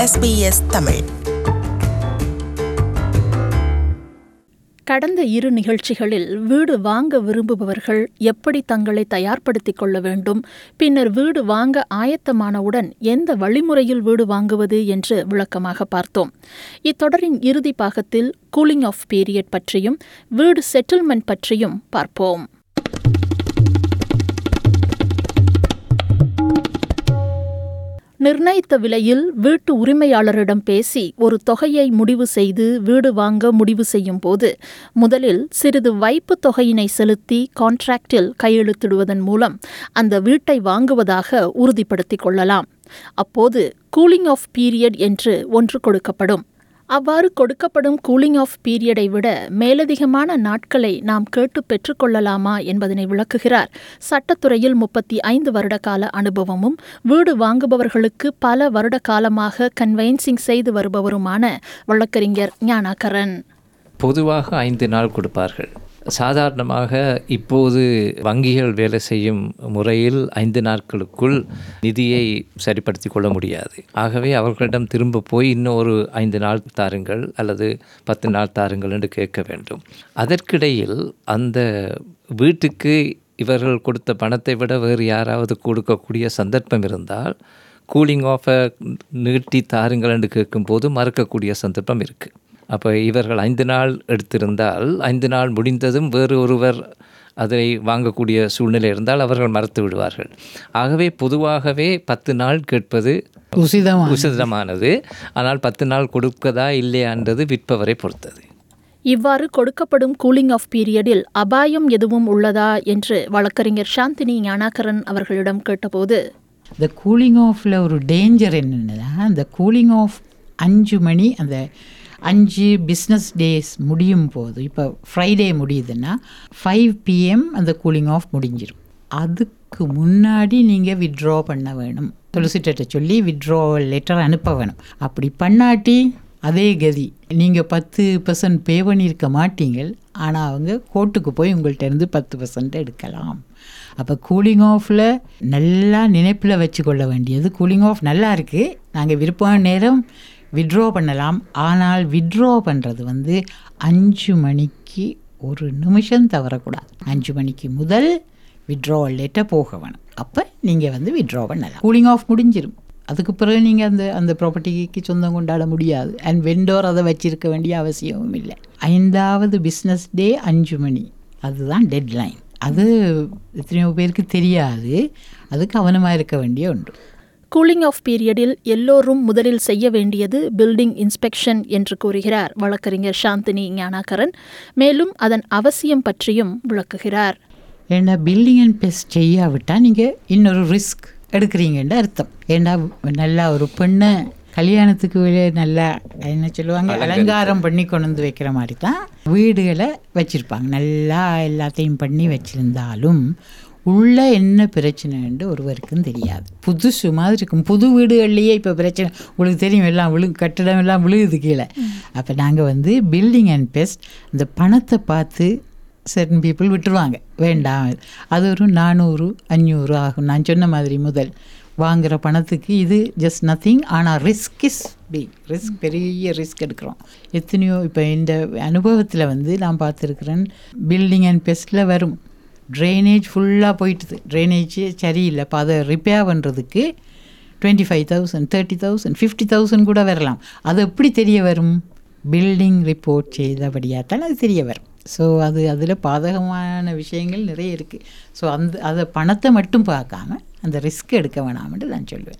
SBS Tamil கடந்த இரு நிகழ்ச்சிகளில் வீடு வாங்க விரும்புபவர்கள் எப்படி தங்களை தயார்படுத்திக் கொள்ள வேண்டும் பின்னர் வீடு வாங்க ஆயத்தமானவுடன் எந்த வழிமுறையில் வீடு வாங்குவது என்று விளக்கமாக பார்த்தோம் இத்தொடரின் இறுதி பாகத்தில் கூலிங் ஆஃப் பீரியட் பற்றியும் வீடு செட்டில்மெண்ட் பற்றியும் பார்ப்போம் நிர்ணயித்த விலையில் வீட்டு உரிமையாளரிடம் பேசி ஒரு தொகையை முடிவு செய்து வீடு வாங்க முடிவு செய்யும் போது முதலில் சிறிது வைப்பு தொகையினை செலுத்தி கான்ட்ராக்டில் கையெழுத்திடுவதன் மூலம் அந்த வீட்டை வாங்குவதாக உறுதிப்படுத்திக் கொள்ளலாம் அப்போது கூலிங் ஆஃப் பீரியட் என்று ஒன்று கொடுக்கப்படும் அவ்வாறு கொடுக்கப்படும் கூலிங் ஆஃப் பீரியடை விட மேலதிகமான நாட்களை நாம் கேட்டு பெற்றுக்கொள்ளலாமா என்பதனை விளக்குகிறார் சட்டத்துறையில் முப்பத்தி ஐந்து வருட கால அனுபவமும் வீடு வாங்குபவர்களுக்கு பல வருட காலமாக கன்வென்சிங் செய்து வருபவருமான வழக்கறிஞர் ஞானாகரன் பொதுவாக ஐந்து நாள் கொடுப்பார்கள் சாதாரணமாக இப்போது வங்கிகள் வேலை செய்யும் முறையில் ஐந்து நாட்களுக்குள் நிதியை சரிப்படுத்தி கொள்ள முடியாது ஆகவே அவர்களிடம் திரும்ப போய் இன்னும் ஒரு ஐந்து நாள் தாருங்கள் அல்லது பத்து நாள் தாருங்கள் என்று கேட்க வேண்டும் அதற்கிடையில் அந்த வீட்டுக்கு இவர்கள் கொடுத்த பணத்தை விட வேறு யாராவது கொடுக்கக்கூடிய சந்தர்ப்பம் இருந்தால் கூலிங் ஆஃபை நீட்டி தாருங்கள் என்று கேட்கும்போது மறுக்கக்கூடிய சந்தர்ப்பம் இருக்குது அப்போ இவர்கள் ஐந்து நாள் எடுத்திருந்தால் ஐந்து நாள் முடிந்ததும் வேறு ஒருவர் அதை வாங்கக்கூடிய சூழ்நிலை இருந்தால் அவர்கள் மறுத்து விடுவார்கள் ஆகவே பொதுவாகவே பத்து நாள் கேட்பது உசிதமா உசிதமானது ஆனால் பத்து நாள் கொடுக்கதா இல்லையான்றது விற்பவரை பொறுத்தது இவ்வாறு கொடுக்கப்படும் கூலிங் ஆஃப் பீரியடில் அபாயம் எதுவும் உள்ளதா என்று வழக்கறிஞர் சாந்தினி ஞானாகரன் அவர்களிடம் கேட்டபோது இந்த கூலிங் ஆஃபில் ஒரு டேஞ்சர் என்னென்னா அந்த கூலிங் ஆஃப் அஞ்சு மணி அந்த அஞ்சு பிஸ்னஸ் டேஸ் முடியும் போது இப்போ ஃப்ரைடே முடியுதுன்னா ஃபைவ் பிஎம் அந்த கூலிங் ஆஃப் முடிஞ்சிடும் அதுக்கு முன்னாடி நீங்கள் வித்ட்ரா பண்ண வேணும் சொலிசிட்டர்கிட்ட சொல்லி வித்ட்ரா லெட்டர் அனுப்ப வேணும் அப்படி பண்ணாட்டி அதே கதி நீங்கள் பத்து பர்சன்ட் பே பண்ணியிருக்க மாட்டீங்க ஆனால் அவங்க கோர்ட்டுக்கு போய் உங்கள்கிட்ட இருந்து பத்து பர்சன்ட் எடுக்கலாம் அப்போ கூலிங் ஆஃபில் நல்லா நினைப்பில் வச்சுக்கொள்ள வேண்டியது கூலிங் ஆஃப் நல்லா இருக்குது நாங்கள் விருப்பம் நேரம் வித்ட்ரா பண்ணலாம் ஆனால் வித்ட்ரா பண்ணுறது வந்து அஞ்சு மணிக்கு ஒரு நிமிஷம் தவறக்கூடாது அஞ்சு மணிக்கு முதல் வித்ட்ரா லெட்டர் போக வேணும் அப்போ நீங்கள் வந்து வித்ட்ரா பண்ணலாம் கூலிங் ஆஃப் முடிஞ்சிடும் அதுக்கு பிறகு நீங்கள் அந்த அந்த ப்ராப்பர்ட்டிக்கு சொந்தம் கொண்டாட முடியாது அண்ட் வெண்டோர் அதை வச்சிருக்க வேண்டிய அவசியமும் இல்லை ஐந்தாவது பிஸ்னஸ் டே அஞ்சு மணி அதுதான் டெட்லைன் அது எத்தனையோ பேருக்கு தெரியாது அது கவனமாக இருக்க வேண்டிய ஒன்று கூலிங் ஆஃப் பீரியடில் எல்லோரும் முதலில் செய்ய வேண்டியது பில்டிங் இன்ஸ்பெக்ஷன் என்று கூறுகிறார் வழக்கறிஞர் சாந்தினி ஞானாகரன் மேலும் அதன் அவசியம் பற்றியும் விளக்குகிறார் ஏன்னா பில்டிங் அண்ட் பெஸ்ட் செய்யாவிட்டால் நீங்கள் இன்னொரு ரிஸ்க் எடுக்கிறீங்கன்னு அர்த்தம் ஏன்னா நல்லா ஒரு பெண்ணை கல்யாணத்துக்கு வெளியே நல்லா என்ன சொல்லுவாங்க அலங்காரம் பண்ணி கொண்டு வந்து வைக்கிற மாதிரி தான் வீடுகளை வச்சுருப்பாங்க நல்லா எல்லாத்தையும் பண்ணி வச்சுருந்தாலும் உள்ள என்ன பிரச்சனைன்னு ஒருவருக்கும் தெரியாது புதுசு மாதிரி இருக்கும் புது வீடுகள்லேயே இப்போ பிரச்சனை உங்களுக்கு தெரியும் எல்லாம் விழு கட்டிடம் எல்லாம் விழுகுது கீழே அப்போ நாங்கள் வந்து பில்டிங் அண்ட் பெஸ்ட் இந்த பணத்தை பார்த்து சர்டன் பீப்புள் விட்டுருவாங்க வேண்டாம் அது ஒரு நானூறு அஞ்சூறு ஆகும் நான் சொன்ன மாதிரி முதல் வாங்குகிற பணத்துக்கு இது ஜஸ்ட் நத்திங் ஆனால் ரிஸ்க் இஸ் பிக் ரிஸ்க் பெரிய ரிஸ்க் எடுக்கிறோம் எத்தனையோ இப்போ இந்த அனுபவத்தில் வந்து நான் பார்த்துருக்குறேன் பில்டிங் அண்ட் பெஸ்ட்டில் வரும் ட்ரைனேஜ் ஃபுல்லாக போயிட்டுது ட்ரைனேஜ் சரியில்லை இப்போ அதை ரிப்பேர் பண்ணுறதுக்கு twenty five thousand thirty thousand fifty thousand கூட வரலாம் அது எப்படி தெரிய வரும் பில்டிங் ரிப்போர்ட் செய்தபடியாக தான் அது தெரிய வரும் ஸோ அது அதில் பாதகமான விஷயங்கள் நிறைய இருக்குது ஸோ அந்த அதை பணத்தை மட்டும் பார்க்காம அந்த ரிஸ்க் எடுக்க வேணாம்னு நான் சொல்லுவேன்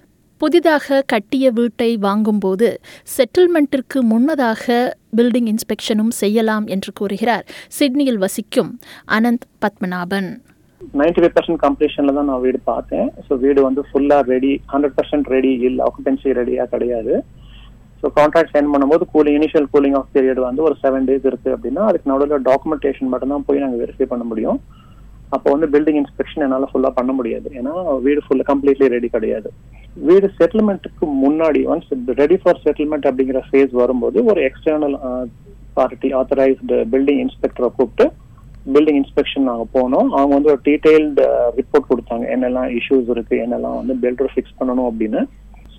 புதிதாக கட்டிய வீட்டை வாங்கும்போது செட்டில்மெண்ட்டிற்கு முன்னதாக பில்டிங் இன்ஸ்பெக்ஷனும் செய்யலாம் என்று கூறுகிறார் சிட்னியில் வசிக்கும் Anand Padmanabhan ninety five percent கம்ப்ளீஷன்ல தான் நான் வீடு பார்த்தேன் ஸோ வீடு வந்து ஃபுல்லா ரெடி ஹண்ட்ரட் பர்சன்ட் ரெடி இல்லை ஆக்குபென்சி ரெடியா கிடையாது ஸோ கான்ட்ராக்ட் சைன் பண்ணும்போது cooling initial cooling off period வந்து ஒரு செவன் டேஸ் இருக்கு அப்படின்னா அதுக்கு நடுவில் டாக்குமெண்டேஷன் மட்டும் தான் போய் நாங்கள் வெரிஃபை பண்ண முடியும் அப்போ வந்து பில்டிங் இன்ஸ்பெக்ஷன் என்னால் ஃபுல்லாக பண்ண முடியாது ஏன்னா வீடு ஃபுல்லாக கம்ப்ளீட்லி ரெடி கிடையாது வீடு செட்டில்மெண்ட்டுக்கு முன்னாடி ஒன்ஸ் ரெடி ஃபார் செட்டில்மெண்ட் அப்படிங்கிற ஃபேஸ் வரும்போது ஒரு எக்ஸ்டர்னல் பார்ட்டி ஆத்தரைஸ்டு பில்டிங் இன்ஸ்பெக்டரை கூப்பிட்டு பில்டிங் இன்ஸ்பெக்ஷன் நாங்கள் போனோம் அவங்க வந்து ஒரு டீடைல்டு ரிப்போர்ட் கொடுத்தாங்க என்னெல்லாம் இஷ்யூஸ் இருக்கு என்னெல்லாம் வந்து பில்டர் ஃபிக்ஸ் பண்ணணும் அப்படின்னு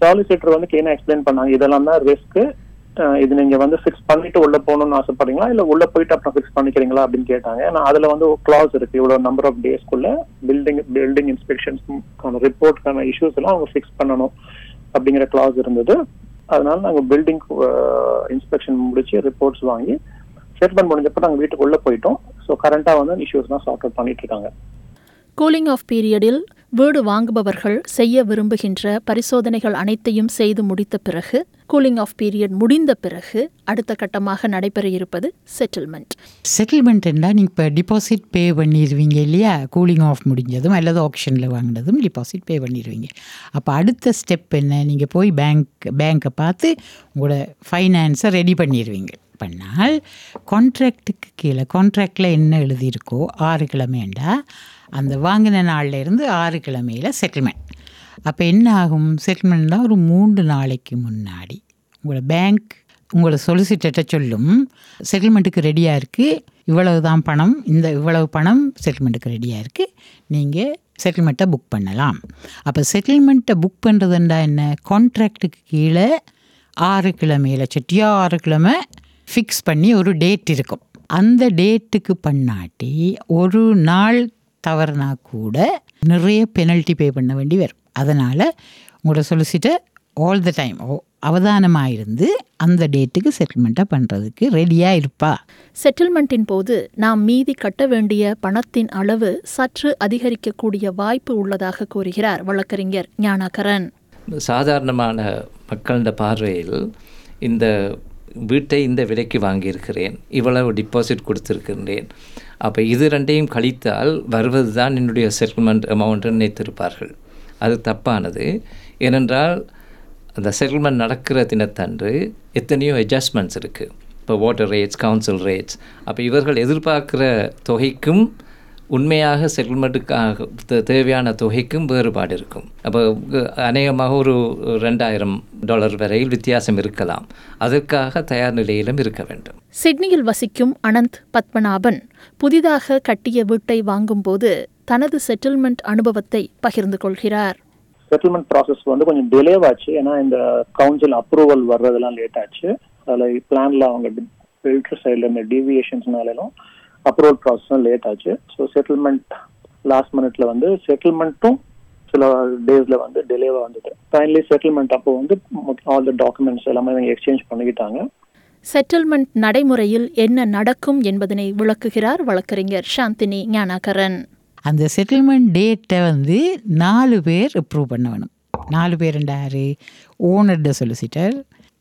சாலிசிட்டர் வந்து கிளீனா எக்ஸ்பிளைன் பண்ணாங்க இதெல்லாம் தான் ரிஸ்க் இது நீங்க வந்து ஃபிக்ஸ் பண்ணிட்டு உள்ள போகணும்னு ஆசைப்படுறீங்களா இல்ல உள்ள போயிட்டு அப்புறம் ஃபிக்ஸ் பண்ணிக்கிறீங்களா அப்படின்னு கேட்டாங்க நான் அதுல வந்து கிளாஸ் இருக்கு இவ்வளவு நம்பர் ஆஃப் டேஸ்க்குள்ள பில்டிங் பில்டிங் இன்ஸ்பெக்ஷன்ஸ் ரிப்போர்ட்கான இஷ்யூஸ் எல்லாம் அவங்க ஃபிக்ஸ் பண்ணணும் அப்படிங்கிற கிளாஸ் இருந்தது அதனால நாங்க பில்டிங் இன்ஸ்பெக்ஷன் முடிச்சு ரிப்போர்ட்ஸ் வாங்கி செட்டில்மெண்ட் முடிஞ்சப்ப நாங்க வீட்டுக்குள்ள போயிட்டோம் ஸோ கரண்டா வந்து இஷ்யூஸ் தான் சார்ட் அவுட் பண்ணிட்டு இருக்காங்க கூலிங் ஆஃப் பீரியடில் வீடு வாங்குபவர்கள் செய்ய விரும்புகின்ற பரிசோதனைகள் அனைத்தையும் செய்து முடித்த பிறகு கூலிங் ஆஃப் பீரியட் முடிந்த பிறகு அடுத்த கட்டமாக நடைபெற இருப்பது செட்டில்மெண்ட் செட்டில்மெண்ட்னா நீங்கள் இப்போ டிபாசிட் பே பண்ணிடுவீங்க இல்லையா கூலிங் ஆஃப் முடிஞ்சதும் அல்லது ஆப்ஷனில் வாங்கினதும் டிபாசிட் பே பண்ணிடுவீங்க அப்போ அடுத்த ஸ்டெப் என்ன நீங்கள் போய் பேங்க் பேங்க்கை பார்த்து உங்களோட ஃபைனான்ஸை ரெடி பண்ணிடுவீங்க பண்ணால் கான்ட்ராக்டுக்கு கீழே கான்ட்ராக்டில் என்ன எழுதியிருக்கோ ஆறு கிழமைண்டா அந்த வாங்கின நாள்ல இருந்து ஆறு கிழமையில் செட்டில்மெண்ட் அப்போ என்ன ஆகும் செட்டில்மெண்ட்னா ஒரு மூன்று நாளைக்கு முன்னாடி உங்களோட பேங்க் உங்களோட சொலிசிட்டர்கிட்ட சொல்லும் செட்டில்மெண்ட்டுக்கு ரெடியாக இருக்குது இவ்வளவு தான் பணம் இந்த இவ்வளவு பணம் செட்டில்மெண்ட்டுக்கு ரெடியாக இருக்குது நீங்கள் செட்டில்மெண்ட்டை புக் பண்ணலாம் அப்போ செட்டில்மெண்ட்டை புக் பண்ணுறதுண்டா என்ன கான்ட்ராக்டுக்கு கீழே ஆறு கிழமையில் செட்டியா ஆறு கிழமை ஃபிக்ஸ் பண்ணி ஒரு டேட் இருக்கும் அந்த டேட்டுக்கு பண்ணாட்டி ஒரு நாள் தவறுனா கூட நிறைய பெனல்ட்டி பே பண்ண வேண்டி வரும் அதனால் உங்களோட சொலிசிட்டர் ஆல் த டைம் அவதானமாக இருந்து அந்த டேட்டுக்கு செட்டில்மெண்ட்டை பண்ணுறதுக்கு ரெடியாக இருப்பா செட்டில்மெண்ட்டின் போது நாம் மீதி கட்ட வேண்டிய பணத்தின் அளவு சற்று அதிகரிக்கக்கூடிய வாய்ப்பு உள்ளதாக கூறுகிறார் வழக்கறிஞர் ஞானாகரன் சாதாரணமான மக்களோட பார்வையில் இந்த வீட்டை இந்த விலைக்கு வாங்கியிருக்கிறேன் இவ்வளவு டிபாசிட் கொடுத்துருக்கின்றேன் அப்போ இது ரெண்டையும் கழித்தால் வருவது தான் என்னுடைய செட்டில்மெண்ட் அமௌண்ட்டு நினைத்திருப்பார்கள் அது தப்பானது ஏனென்றால் அந்த செட்டில்மெண்ட் நடக்கிற தினத்தன்று எத்தனையோ அட்ஜஸ்ட்மெண்ட்ஸ் இருக்குது இப்போ வாட்டர் ரேட்ஸ் கவுன்சில் ரேட்ஸ் அப்போ இவர்கள் எதிர்பார்க்குற தொகைக்கும் உண்மையாக செட்டில்மெண்ட்டுக்காக தே- தேவையான தொகைக்கும் வேறுபாடு இருக்கும் அப்போ அநேகமாக ஒரு ரெண்டாயிரம் டாலர் வரையில் வித்தியாசம் இருக்கலாம் அதற்காக தயார் நிலையிலும் இருக்க வேண்டும் சிட்னியில் வசிக்கும் அனந்த் பத்மநாபன் புதிதாக கட்டிய வீட்டை வாங்கும்போது தனது செட்டில்மெண்ட் அனுபவத்தை பகிர்ந்து கொள்கிறார் செட்டில்மெண்ட் ப்ராசஸ் வந்து கொஞ்சம் டிலேவாச்சு ஏன்னா இந்த கவுன்சில் அப்ரூவல் வர்றதெல்லாம் லேட் ஆச்சு அதில் பிளான்ல அவங்க பில்டர் சைடில் இந்த டீவியேஷன்ஸ்னாலும் அப்ரூவல் ப்ராசஸும் லேட் ஆச்சு ஸோ செட்டில்மெண்ட் லாஸ்ட் மினிட்ல வந்து செட்டில்மெண்ட்டும் சில டேஸ்ல வந்து டிலேவா வந்தது ஃபைனலி செட்டில்மெண்ட் அப்போ வந்து ஆல் த டாக்குமெண்ட்ஸ் எல்லாமே இவங்க எக்ஸ்சேஞ்ச் பண்ணிக்கிட்டாங்க செட்டில்மெண்ட் நடைமுறையில் என்ன நடக்கும் என்பதனை விளக்குகிறார் வழக்கறிஞர் சாந்தினி ஞானாகரன் அந்த செட்டில்மெண்ட் டேட்டை வந்து நாலு பேர் அப்ரூவ் பண்ண வேணும் நாலு பேர் யார் ஓனர்ட சொலிசிட்டர்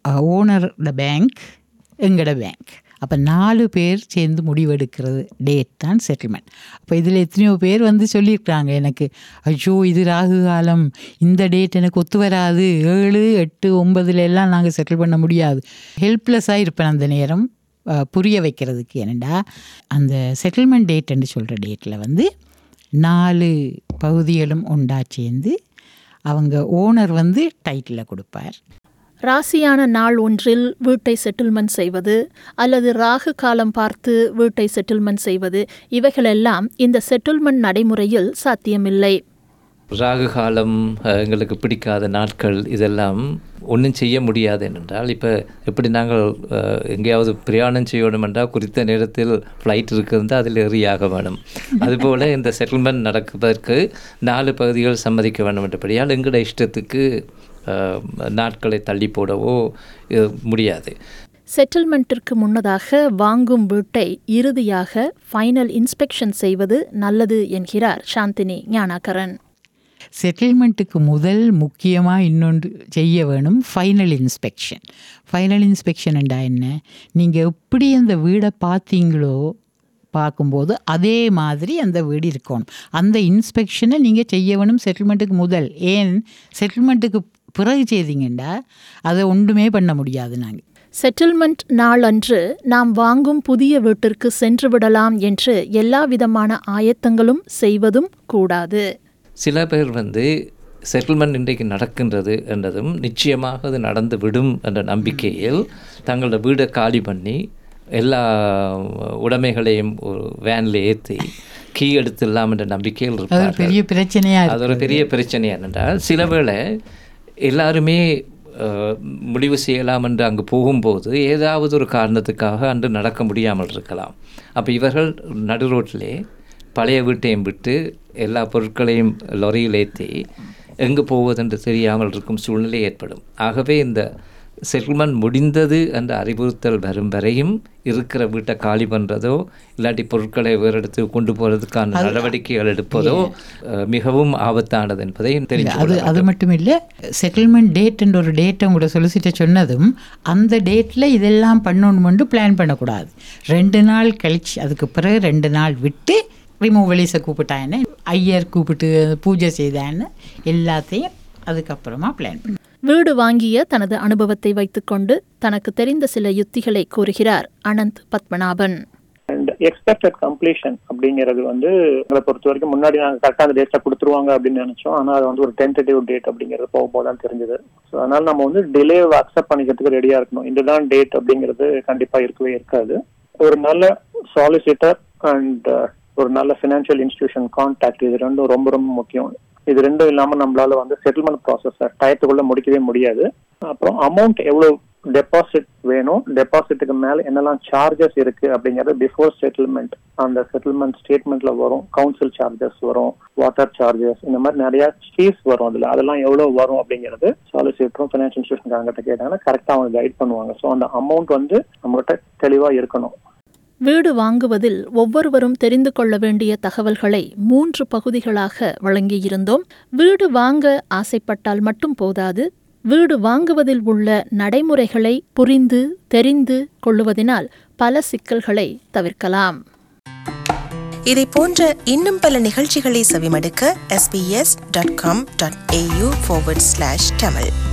ஓனர்ட பேங்க் எங்கட பேங்க் அப்போ நாலு பேர் சேர்ந்து முடிவெடுக்கிறது டேட் தான் செட்டில்மெண்ட் அப்போ இதில் எத்தனையோ பேர் வந்து சொல்லியிருக்காங்க எனக்கு ஐயோ இது ராகு காலம் இந்த டேட் எனக்கு ஒத்து வராது ஏழு எட்டு ஒன்பதுல எல்லாம் நாங்கள் செட்டில் பண்ண முடியாது ஹெல்ப்லெஸ்ஸாக இருப்பேன் அந்த நேரம் அஹ், புரிய வைக்கிறதுக்கு என்னடா அந்த செட்டில்மெண்ட் டேட்னு சொல்கிற டேட்டில் வந்து நாலு பகுதிகளும் ஒன்றா சேர்ந்து அவங்க ஓனர் வந்து டைட்டில் கொடுப்பார் ராசியான நாள் ஒன்றில் வீட்டை செட்டில்மெண்ட் செய்வது அல்லது ராகு காலம் பார்த்து வீட்டை செட்டில்மெண்ட் செய்வது இவைகளெல்லாம் இந்த செட்டில்மெண்ட் நடைமுறையில் சாத்தியமில்லை ராகு காலம் அஹ், எங்களுக்கு பிடிக்காத நாட்கள் இதெல்லாம் ஒன்றும் செய்ய முடியாது என்றால் இப்போ எப்படி நாங்கள் அஹ், எங்கேயாவது பிரயாணம் செய்யணும் என்றால் குறித்த நேரத்தில் ஃப்ளைட் இருக்கிறது அதில் ஏறியாக வேணும் அதுபோல் இந்த செட்டில்மெண்ட் நடப்பதற்கு நாலு பகுதிகள் சம்மதிக்க வேண்டும் என்றபடியால் எங்களோட இஷ்டத்துக்கு அஹ், நாட்களை தள்ளி போடவோ அஹ், முடியாது செட்டில்மெண்ட்டிற்கு முன்னதாக வாங்கும் வீட்டை இறுதியாக ஃபைனல் இன்ஸ்பெக்ஷன் செய்வது நல்லது என்கிறார் சாந்தினி ஞானாகரன் செட்டில்மெண்ட்டுக்கு முதல் முக்கியமாக இன்னொன்று செய்ய வேணும் ஃபைனல் இன்ஸ்பெக்ஷன் ஃபைனல் இன்ஸ்பெக்ஷன்டா என்ன நீங்கள் எப்படி அந்த வீடை பார்த்தீங்களோ பார்க்கும்போது அதே மாதிரி அந்த வீடு இருக்கணும் அந்த இன்ஸ்பெக்ஷனை நீங்கள் செய்ய வேணும் செட்டில்மெண்ட்டுக்கு முதல் ஏன் செட்டில்மெண்ட்டுக்கு பிறகு செய்தீங்கண்டா அதை ஒன்றுமே பண்ண முடியாது நாங்கள் செட்டில்மெண்ட் நாள் அன்று நாம் வாங்கும் புதிய வீட்டிற்கு சென்று விடலாம் என்று எல்லா விதமான ஆயத்தங்களும் செய்வதும் கூடாது சில பேர் வந்து செட்டில்மெண்ட் இன்றைக்கு நடக்கின்றது என்றதும் நிச்சயமாக அது நடந்து விடும் என்ற நம்பிக்கையில் தங்களோட வீடை காலி பண்ணி எல்லா உடைமைகளையும் ஒரு வேனில் ஏற்றி கீ எடுத்துடலாம் என்ற நம்பிக்கையில் அது ஒரு இருப்பார்கள் பெரிய பிரச்சனையாக அது ஒரு பெரிய பிரச்சனை என்னென்றால் சில வேளை எல்லாருமே அஹ், முடிவு செய்யலாம் என்று அங்கு போகும்போது ஏதாவது ஒரு காரணத்துக்காக அன்று நடக்க முடியாமல் இருக்கலாம் அப்போ இவர்கள் நடு ரோட்டிலே பழைய வீட்டையும் விட்டு எல்லா பொருட்களையும் லொரியில் ஏற்றி எங்கு போவதென்று தெரியாமல் இருக்கும் சூழ்நிலை ஏற்படும் ஆகவே இந்த செட்டில்மெண்ட் முடிந்தது என்ற அறிவுறுத்தல் வரும் வரையும் இருக்கிற வீட்டை காலி பண்ணுறதோ இல்லாட்டி பொருட்களை வேறு இடத்துக்கு கொண்டு போகிறதுக்கான நடவடிக்கைகள் எடுப்பதோ அஹ், மிகவும் ஆபத்தானது என்பதை தெரிஞ்சு அது அது மட்டும் இல்லை செட்டில்மெண்ட் டேட்ன்ற ஒரு டேட்டை உங்களோட சொலிசிட்ட சொன்னதும் அந்த டேட்டில் இதெல்லாம் பண்ணணுமெண்டு பிளான் பண்ணக்கூடாது ரெண்டு நாள் கழிச்சு அதுக்கு பிறகு ரெண்டு நாள் விட்டு ரிமூவ் வெளிசை கூப்பிட்டான்னு ஐயர் கூப்பிட்டு பூஜை செய்தான்னு எல்லாத்தையும் அதுக்கப்புறமா பிளான் பண்ண வீடு வாங்கிய தனது அனுபவத்தை வைத்துக்கொண்டு தனக்கு தெரிந்த சில யுத்திகளை கூறுகிறார் Anand Padmanabhan and expected completion அப்படிங்கிறது வந்து எங்களை பொறுத்த வரைக்கும் முன்னாடி நாங்கள் கரெக்டாக அந்த டேட்ஸை கொடுத்துருவாங்க அப்படின்னு நினைச்சோம் ஆனால் அது வந்து ஒரு டென்டேட்டிவ் டேட் அப்படிங்கிறது போக போக தான் தெரிஞ்சது ஸோ அதனால நம்ம வந்து டிலே அக்செப்ட் பண்ணிக்கிறதுக்கு ரெடியாக இருக்கணும் இதுதான் டேட் அப்படிங்கிறது கண்டிப்பாக இருக்கவே இருக்காது ஒரு நல்ல சாலிசிட்டர் அண்ட் ஒரு நல்ல ஃபினான்ஷியல் இன்ஸ்டிடியூஷன் கான்டாக்ட் இது ரெண்டும் ரொம்ப ரொம்ப முக்கியம் இது ரெண்டும் இல்லாம நம்மளால வந்து செட்டில்மெண்ட் ப்ராசஸை டயத்துக்குள்ள முடிக்கவே முடியாது அப்புறம் அமௌண்ட் எவ்வளவு டெபாசிட் வேணும் டெபாசிட்டுக்கு மேல என்னெல்லாம் சார்ஜஸ் இருக்கு அப்படிங்கறது பிஃபோர் செட்டில்மெண்ட் அந்த செட்டில்மெண்ட் ஸ்டேட்மெண்ட்ல வரும் கவுன்சில் சார்ஜஸ் வரும் வாட்டர் சார்ஜஸ் இந்த மாதிரி நிறைய ஃபீஸ் வரும் அதுல அதெல்லாம் எவ்வளவு வரும் அப்படிங்கிறது சாலிசிட்டரும் ஃபினான்ஷியல் இன்ஸ்டியூஷன் கிட்ட கேட்டாங்கன்னா கரெக்டா அவங்க கைட் பண்ணுவாங்க ஸோ அந்த அமௌண்ட் வந்து நம்மகிட்ட தெளிவா இருக்கணும் வீடு வாங்குவதில் ஒவ்வொருவரும் தெரிந்து கொள்ள வேண்டிய தகவல்களை மூன்று பகுதிகளாக வழங்கியிருந்தோம் வீடு வாங்க ஆசைப்பட்டால் மட்டும் போதாது வீடு வாங்குவதில் உள்ள நடைமுறைகளை புரிந்து தெரிந்து கொள்ளுவதினால் பல சிக்கல்களை தவிர்க்கலாம் இதை போன்ற இன்னும் பல நிகழ்ச்சிகளை செவிமடுக்க sbs.com.au forward slash tamil